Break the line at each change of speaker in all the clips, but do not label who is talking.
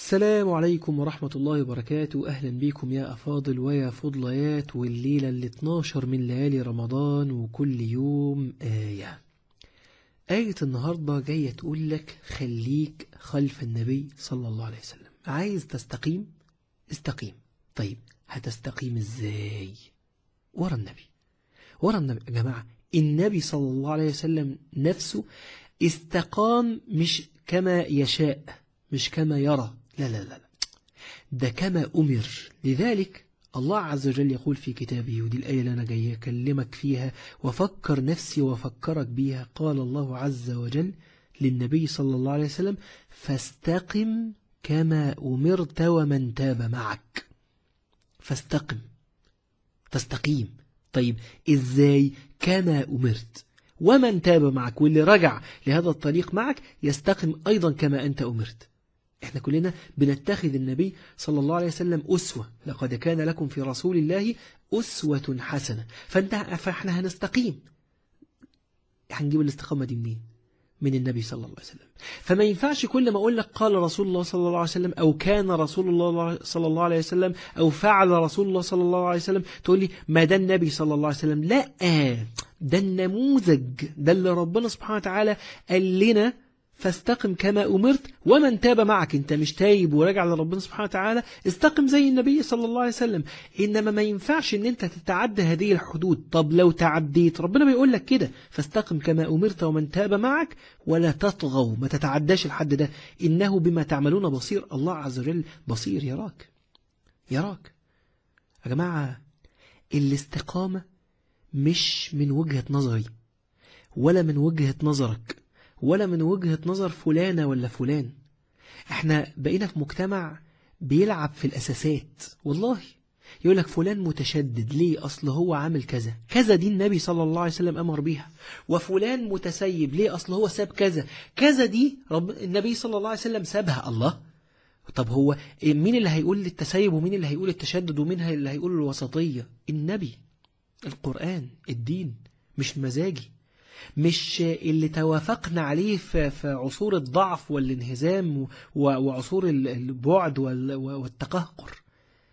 السلام عليكم ورحمة الله وبركاته أهلا بكم يا أفاضل ويا فضليات والليلة ال 12 من ليالي رمضان وكل يوم آية آية النهاردة جاية تقول لك خليك خلف النبي صلى الله عليه وسلم عايز تستقيم استقيم طيب هتستقيم ازاي ورا النبي ورا النبي يا جماعة النبي صلى الله عليه وسلم نفسه استقام مش كما يشاء مش كما يرى لا لا لا لا ده كما أمر لذلك الله عز وجل يقول في كتابه ودي الآية اللي أنا جاي أكلمك فيها وفكر نفسي وفكرك بيها قال الله عز وجل للنبي صلى الله عليه وسلم فاستقم كما أمرت ومن تاب معك فاستقم تستقيم طيب إزاي كما أمرت ومن تاب معك واللي رجع لهذا الطريق معك يستقم أيضا كما أنت أمرت احنا كلنا بنتخذ النبي صلى الله عليه وسلم أسوة لقد كان لكم في رسول الله أسوة حسنة فانت فاحنا هنستقيم هنجيب الاستقامة دي منين من النبي صلى الله عليه وسلم فما ينفعش كل ما أقول لك قال رسول الله صلى الله عليه وسلم أو كان رسول الله صلى الله عليه وسلم أو فعل رسول الله صلى الله عليه وسلم تقول لي ما ده النبي صلى الله عليه وسلم لا ده النموذج ده اللي ربنا سبحانه وتعالى قال لنا فاستقم كما أمرت ومن تاب معك انت مش تايب وراجع لربنا سبحانه وتعالى استقم زي النبي صلى الله عليه وسلم إنما ما ينفعش ان انت تتعدى هذه الحدود طب لو تعديت ربنا بيقول لك كده فاستقم كما أمرت ومن تاب معك ولا تطغوا ما تتعداش الحد ده إنه بما تعملون بصير الله عز وجل بصير يراك يراك يا جماعة الاستقامة مش من وجهة نظري ولا من وجهة نظرك ولا من وجهة نظر فلانة ولا فلان احنا بقينا في مجتمع بيلعب في الأساسات والله يقول لك فلان متشدد ليه أصل هو عامل كذا كذا دي النبي صلى الله عليه وسلم أمر بيها وفلان متسيب ليه أصل هو ساب كذا كذا دي رب النبي صلى الله عليه وسلم سابها الله طب هو مين اللي هيقول التسيب ومين اللي هيقول التشدد ومين اللي هيقول الوسطية النبي القرآن الدين مش مزاجي مش اللي توافقنا عليه في عصور الضعف والانهزام وعصور البعد والتقهقر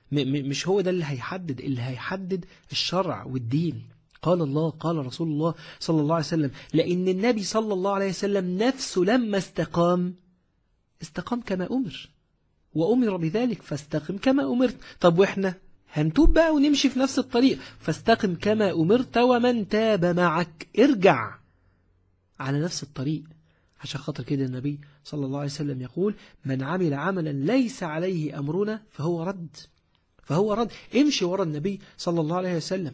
مش هو ده اللي هيحدد اللي هيحدد الشرع والدين قال الله قال رسول الله صلى الله عليه وسلم لأن النبي صلى الله عليه وسلم نفسه لما استقام استقام كما أمر وأمر بذلك فاستقم كما أمرت طب وإحنا هنتوب بقى ونمشي في نفس الطريق فاستقم كما أمرت ومن تاب معك ارجع على نفس الطريق عشان خاطر كده النبي صلى الله عليه وسلم يقول من عمل عملا ليس عليه أمرنا فهو رد فهو رد امشي ورا النبي صلى الله عليه وسلم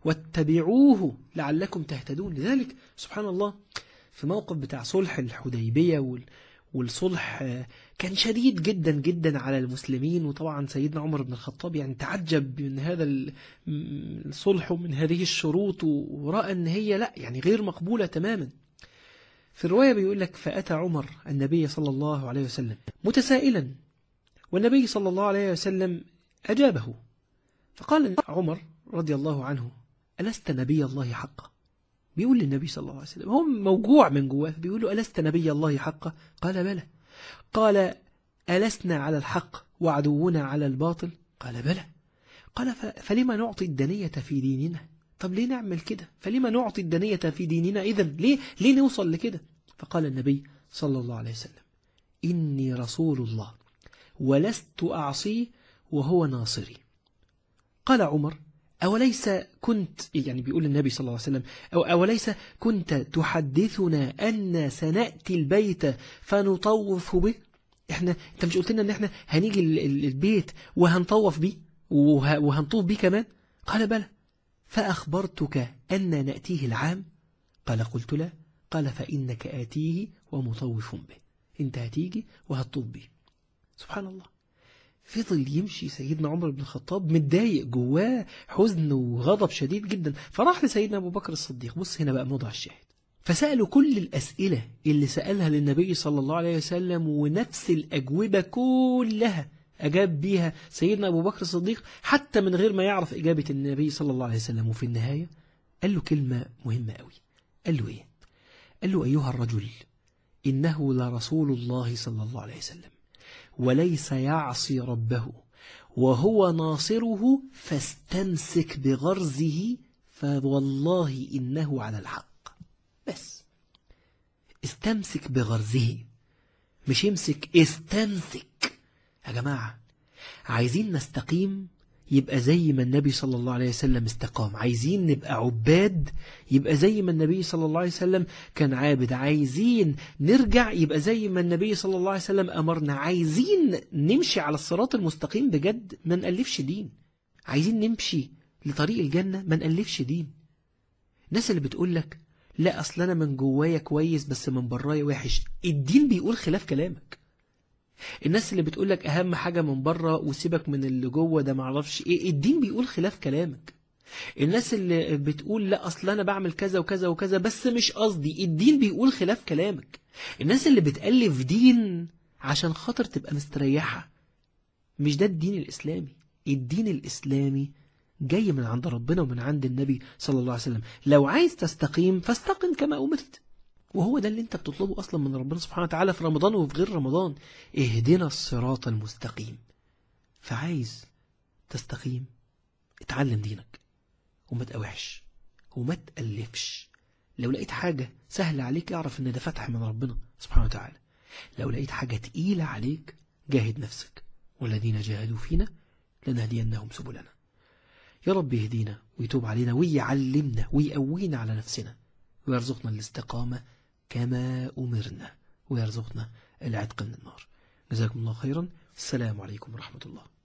واتبعوه لعلكم تهتدون لذلك سبحان الله في موقف بتاع صلح الحديبية وال والصلح كان شديد جدا جدا على المسلمين وطبعا سيدنا عمر بن الخطاب يعني تعجب من هذا الصلح ومن هذه الشروط ورأى أن هي لا يعني غير مقبولة تماما في الرواية بيقول لك فأتى عمر النبي صلى الله عليه وسلم متسائلا والنبي صلى الله عليه وسلم أجابه فقال عمر رضي الله عنه ألست نبي الله حقا بيقول للنبي صلى الله عليه وسلم هو موجوع من جواه بيقول له ألست نبي الله حقا قال بلى قال ألسنا على الحق وعدونا على الباطل قال بلى قال فلما نعطي الدنية في ديننا طب ليه نعمل كده فلما نعطي الدنية في ديننا إذا ليه, ليه نوصل لكده فقال النبي صلى الله عليه وسلم إني رسول الله ولست أعصيه وهو ناصري قال عمر أوليس كنت يعني بيقول النبي صلى الله عليه وسلم أو أوليس كنت تحدثنا أن سنأتي البيت فنطوف به إحنا أنت مش قلت لنا أن إحنا هنيجي البيت وهنطوف به وهنطوف به كمان قال بلى فأخبرتك أن نأتيه العام قال قلت لا قال فإنك آتيه ومطوف به أنت هتيجي وهتطوف به سبحان الله فضل يمشي سيدنا عمر بن الخطاب متضايق جواه حزن وغضب شديد جدا فراح لسيدنا أبو بكر الصديق بص هنا بقى موضع الشاهد فسألوا كل الأسئلة اللي سألها للنبي صلى الله عليه وسلم ونفس الأجوبة كلها أجاب بيها سيدنا أبو بكر الصديق حتى من غير ما يعرف إجابة النبي صلى الله عليه وسلم وفي النهاية قال له كلمة مهمة قوي قال له إيه قال له أيها الرجل إنه لرسول الله صلى الله عليه وسلم وليس يعصي ربه وهو ناصره فاستمسك بغرزه فوالله إنه على الحق بس استمسك بغرزه مش امسك استمسك يا جماعة عايزين نستقيم يبقى زي ما النبي صلى الله عليه وسلم استقام عايزين نبقى عباد يبقى زي ما النبي صلى الله عليه وسلم كان عابد عايزين نرجع يبقى زي ما النبي صلى الله عليه وسلم أمرنا عايزين نمشي على الصراط المستقيم بجد ما نألفش دين عايزين نمشي لطريق الجنة ما نألفش دين الناس اللي بتقول لك لا أصل أنا من جوايا كويس بس من برايا وحش الدين بيقول خلاف كلامك الناس اللي بتقول لك اهم حاجة من بره وسيبك من اللي جوه ده معرفش ايه الدين بيقول خلاف كلامك الناس اللي بتقول لا اصل انا بعمل كذا وكذا وكذا بس مش قصدي الدين بيقول خلاف كلامك الناس اللي بتألف دين عشان خاطر تبقى مستريحة مش ده الدين الاسلامي الدين الاسلامي جاي من عند ربنا ومن عند النبي صلى الله عليه وسلم لو عايز تستقيم فاستقم كما أمرت وهو ده اللي انت بتطلبه أصلا من ربنا سبحانه وتعالى في رمضان وفي غير رمضان اهدنا الصراط المستقيم فعايز تستقيم اتعلم دينك وما تقاوحش وما تألفش لو لقيت حاجة سهلة عليك اعرف ان ده فتح من ربنا سبحانه وتعالى لو لقيت حاجة تقيلة عليك جاهد نفسك والذين جاهدوا فينا لنهدينهم سبلنا يا رب يهدينا ويتوب علينا ويعلمنا ويقوينا على نفسنا ويرزقنا الاستقامة كما أمرنا ويرزقنا العتق من النار جزاكم الله خيرا السلام عليكم ورحمة الله